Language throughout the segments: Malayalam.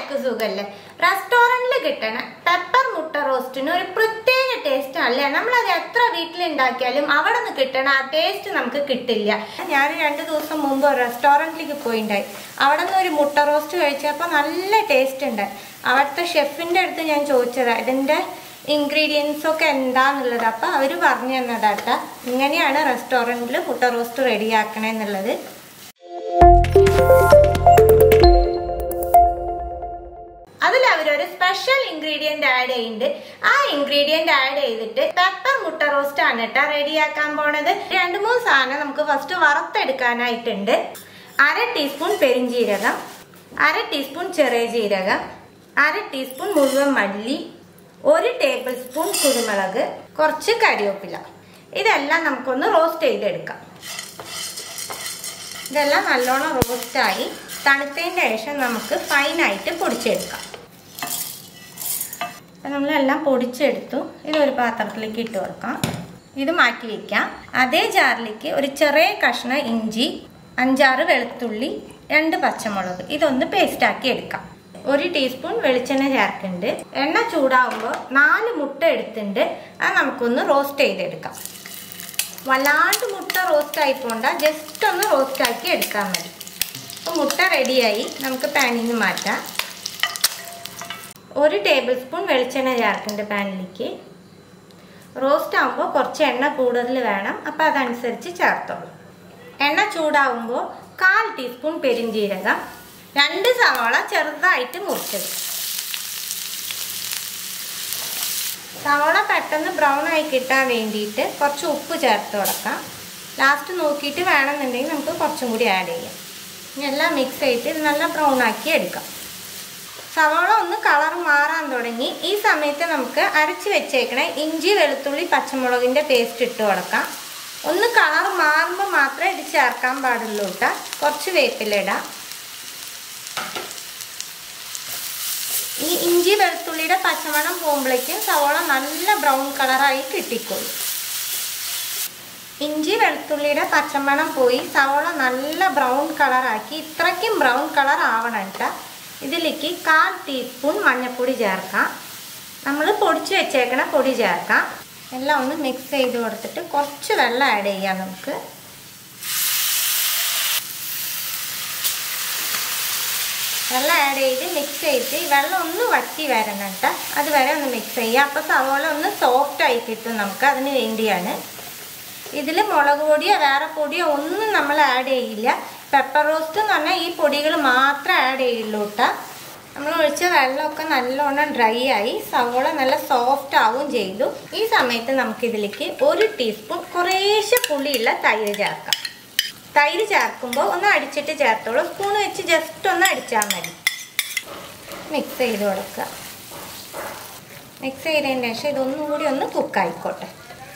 എല്ലാവർക്കും സുഖല്ലേ റെസ്റ്റോറന്റിൽ കിട്ടണ പെപ്പർ മുട്ട റോസ്റ്റിന് ഒരു പ്രത്യേക ടേസ്റ്റ് അല്ലേ നമ്മളത് എത്ര വീട്ടിലുണ്ടാക്കിയാലും അവിടെ നിന്ന് കിട്ടണ ആ ടേസ്റ്റ് നമുക്ക് കിട്ടില്ല ഞാൻ രണ്ട് ദിവസം മുമ്പ് റെസ്റ്റോറന്റിലേക്ക് പോയിണ്ടായി അവിടെ നിന്ന് ഒരു മുട്ട റോസ്റ്റ് കഴിച്ചപ്പോൾ നല്ല ടേസ്റ്റ് ഉണ്ട് അവിടുത്തെ ഷെഫിന്റെ അടുത്ത് ഞാൻ ചോദിച്ചതാ ഇതിന്റെ ഇൻഗ്രീഡിയൻസ് ഒക്കെ എന്താന്നുള്ളത് അപ്പൊ അവര് പറഞ്ഞു തന്നതാട്ടാ ഇങ്ങനെയാണ് റെസ്റ്റോറന്റിൽ മുട്ട റോസ്റ്റ് റെഡിയാക്കണേന്നുള്ളത് അതിൽ അവരൊരു സ്പെഷ്യൽ ഇൻഗ്രീഡിയന്റ് ആഡ് ചെയ്യുന്നുണ്ട് ആ ഇൻഗ്രീഡിയന്റ് ആഡ് ചെയ്തിട്ട് പെപ്പർ മുട്ട റോസ്റ്റ് ആണ് കേട്ടോ റെഡിയാക്കാൻ പോണത് രണ്ട് മൂന്ന് സാധനം നമുക്ക് ഫസ്റ്റ് വറുത്തെടുക്കാനായിട്ടുണ്ട് അര ടീസ്പൂൺ പെരിഞ്ജീരകം അര ടീസ്പൂൺ ചെറിയ ജീരകം അര ടീസ്പൂൺ മുഴുവൻ മല്ലി ഒരു ടേബിൾ സ്പൂൺ കുരുമുളക് കുറച്ച് കരിവേപ്പില ഇതെല്ലാം നമുക്കൊന്ന് റോസ്റ്റ് ചെയ്തെടുക്കാം ഇതെല്ലാം നല്ലോണം റോസ്റ്റായി തണുത്തതിന് ശേഷം നമുക്ക് ഫൈനായിട്ട് പൊടിച്ചെടുക്കാം അപ്പം നമ്മളെല്ലാം പൊടിച്ചെടുത്തു ഇതൊരു പാത്രത്തിലേക്ക് ഇട്ട് കൊടുക്കാം ഇത് മാറ്റി വയ്ക്കാം അതേ ജാറിലേക്ക് ഒരു ചെറിയ കഷ്ണം ഇഞ്ചി അഞ്ചാറ് വെളുത്തുള്ളി രണ്ട് പച്ചമുളക് ഇതൊന്ന് പേസ്റ്റാക്കി എടുക്കാം ഒരു ടീസ്പൂൺ വെളിച്ചെണ്ണ ചേർക്കുന്നുണ്ട് എണ്ണ ചൂടാവുമ്പോൾ നാല് മുട്ട എടുത്തിട്ടുണ്ട് അത് നമുക്കൊന്ന് റോസ്റ്റ് ചെയ്തെടുക്കാം വല്ലാണ്ട് മുട്ട റോസ്റ്റ് ആയി പോണ്ട ജസ്റ്റ് ഒന്ന് റോസ്റ്റ് ആക്കി എടുക്കാൻ മതി അപ്പോൾ മുട്ട റെഡിയായി നമുക്ക് പാനിൽ നിന്ന് മാറ്റാം ഒരു ടേബിൾ സ്പൂൺ വെളിച്ചെണ്ണ ചേർക്കുന്നുണ്ട് പാനിലേക്ക് റോസ്റ്റ് ആകുമ്പോൾ കുറച്ച് എണ്ണ കൂടുതൽ വേണം അപ്പോൾ അതനുസരിച്ച് ചേർത്തോളൂ എണ്ണ ചൂടാവുമ്പോൾ കാൽ ടീസ്പൂൺ പെരിഞ്ജീരകം രണ്ട് സവാള ചെറുതായിട്ട് മുറിച്ചത് സവാള പെട്ടെന്ന് ബ്രൗൺ ആയി കിട്ടാൻ വേണ്ടിയിട്ട് കുറച്ച് ഉപ്പ് ചേർത്ത് കൊടുക്കാം ലാസ്റ്റ് നോക്കിയിട്ട് വേണമെന്നുണ്ടെങ്കിൽ നമുക്ക് കുറച്ചും കൂടി ആഡ് ചെയ്യാം ഇനി എല്ലാം മിക്സ് ചെയ്തിട്ട് ഇത് നല്ല ബ്രൗൺ ആക്കി എടുക്കാം സവാള ഒന്ന് കളർ മാറാൻ തുടങ്ങി ഈ സമയത്ത് നമുക്ക് അരച്ച് വെച്ചേക്കണ ഇഞ്ചി വെളുത്തുള്ളി പച്ചമുളകിൻ്റെ പേസ്റ്റ് ഇട്ട് കൊടുക്കാം ഒന്ന് കളർ മാറുമ്പോൾ മാത്രമേ ഇത് ചേർക്കാൻ പാടുള്ളൂ കേട്ടോ കുറച്ച് വേപ്പില ഇടാം ഈ ഇഞ്ചി വെളുത്തുള്ളിയുടെ പച്ചമണം പോകുമ്പോഴേക്കും സവോള നല്ല ബ്രൗൺ കളറായി കിട്ടിക്കോളും ഇഞ്ചി വെളുത്തുള്ളിയുടെ പച്ചമണം പോയി സവോള നല്ല ബ്രൗൺ കളറാക്കി ഇത്രയ്ക്കും ബ്രൗൺ കളർ ആവണം കേട്ടോ ഇതിലേക്ക് കാൽ ടീസ്പൂൺ മഞ്ഞൾപ്പൊടി ചേർക്കാം നമ്മൾ പൊടിച്ച് വെച്ചേക്കണ പൊടി ചേർക്കാം എല്ലാം ഒന്ന് മിക്സ് ചെയ്ത് കൊടുത്തിട്ട് കുറച്ച് വെള്ളം ആഡ് ചെയ്യാം നമുക്ക് വെള്ളം ആഡ് ചെയ്ത് മിക്സ് ചെയ്ത് വെള്ളം ഒന്ന് വറ്റി വരണം കേട്ടോ അതുവരെ ഒന്ന് മിക്സ് ചെയ്യുക അപ്പോൾ സവോള ഒന്ന് സോഫ്റ്റ് ആയി കിട്ടും നമുക്ക് അതിന് വേണ്ടിയാണ് ഇതിൽ മുളക് പൊടിയോ വേറെ പൊടിയോ ഒന്നും നമ്മൾ ആഡ് ചെയ്യില്ല പെപ്പർ റോസ്റ്റ് എന്ന് പറഞ്ഞാൽ ഈ പൊടികൾ മാത്രമേ ആഡ് ചെയ്യുള്ളൂ കേട്ടോ നമ്മൾ ഒഴിച്ച വെള്ളമൊക്കെ നല്ലോണം ഡ്രൈ ആയി സവോള നല്ല സോഫ്റ്റ് ആവുകയും ചെയ്തു ഈ സമയത്ത് നമുക്കിതിലേക്ക് ഒരു ടീസ്പൂൺ കുറേശ്ശെ പുളിയുള്ള തൈര് ചേർക്കാം തൈര് ചേർക്കുമ്പോൾ ഒന്ന് അടിച്ചിട്ട് ചേർത്തോളൂ സ്പൂൺ വെച്ച് ജസ്റ്റ് ഒന്ന് അടിച്ചാൽ മതി മിക്സ് ചെയ്ത് കൊടുക്കുക മിക്സ് ചെയ്തതിന് ശേഷം ഇതൊന്നും കൂടി ഒന്ന് കുക്കായിക്കോട്ടെ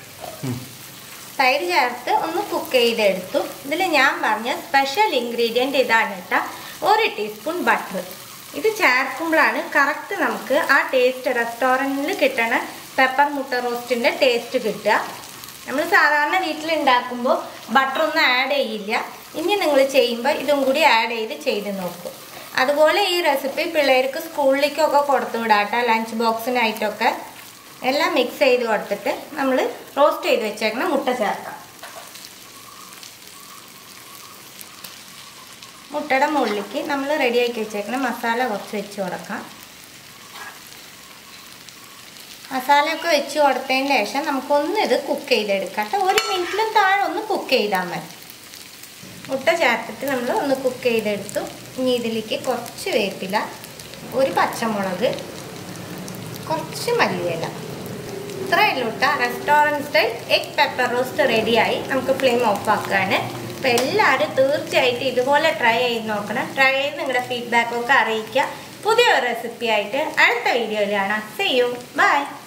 തൈര് ചേർത്ത് ഒന്ന് കുക്ക് ചെയ്തെടുത്തു ഇതിൽ ഞാൻ പറഞ്ഞ സ്പെഷ്യൽ ഇൻഗ്രീഡിയൻറ്റ് ഇതാണ് കേട്ടോ ഒരു ടീസ്പൂൺ ബട്ടർ ഇത് ചേർക്കുമ്പോഴാണ് കറക്റ്റ് നമുക്ക് ആ ടേസ്റ്റ് റെസ്റ്റോറൻറ്റിൽ കിട്ടണ പെപ്പർ മുട്ട റോസ്റ്റിൻ്റെ ടേസ്റ്റ് കിട്ടുക നമ്മൾ സാധാരണ വീട്ടിലുണ്ടാക്കുമ്പോൾ ബട്ടർ ഒന്നും ആഡ് ചെയ്യില്ല ഇനി നിങ്ങൾ ചെയ്യുമ്പോൾ ഇതും കൂടി ആഡ് ചെയ്ത് ചെയ്ത് നോക്കും അതുപോലെ ഈ റെസിപ്പി പിള്ളേർക്ക് സ്കൂളിലേക്കൊക്കെ കൊടുത്തു വിടാട്ടോ ലഞ്ച് ബോക്സിനായിട്ടൊക്കെ എല്ലാം മിക്സ് ചെയ്ത് കൊടുത്തിട്ട് നമ്മൾ റോസ്റ്റ് ചെയ്ത് വെച്ചേക്കണ മുട്ട ചേർക്കാം മുട്ടയുടെ മുകളിലേക്ക് നമ്മൾ റെഡിയാക്കി വെച്ചേക്കണ മസാല കുറച്ച് വെച്ച് കൊടുക്കാം മസാലയൊക്കെ വെച്ച് കൊടുത്തതിന് ശേഷം നമുക്കൊന്ന് ഇത് കുക്ക് ചെയ്തെടുക്കാം കേട്ടോ ഒരു മിനിറ്റിലും താഴെ ഒന്ന് കുക്ക് ചെയ്താൽ മതി മുട്ട ചേർത്തിട്ട് നമ്മൾ ഒന്ന് കുക്ക് ചെയ്തെടുത്തു ഇനി ഇതിലേക്ക് കുറച്ച് വേപ്പില ഒരു പച്ചമുളക് കുറച്ച് മല്ലിയില ഇത്രയേ ഉള്ളൂ കേട്ടോ restaurant style egg pepper roast റെഡിയായി നമുക്ക് ഫ്ലെയിം ഓഫ് ആക്കുകയാണ് അപ്പോൾ എല്ലാവരും തീർച്ചയായിട്ടും ഇതുപോലെ ട്രൈ ചെയ്ത് നോക്കണം ട്രൈ ചെയ്ത് നിങ്ങളുടെ ഫീഡ്ബാക്കൊക്കെ അറിയിക്കുക പുതിയ റെസിപ്പി ആയിട്ട് അടുത്ത വീഡിയോയിൽ കാണാം സി യു ബൈ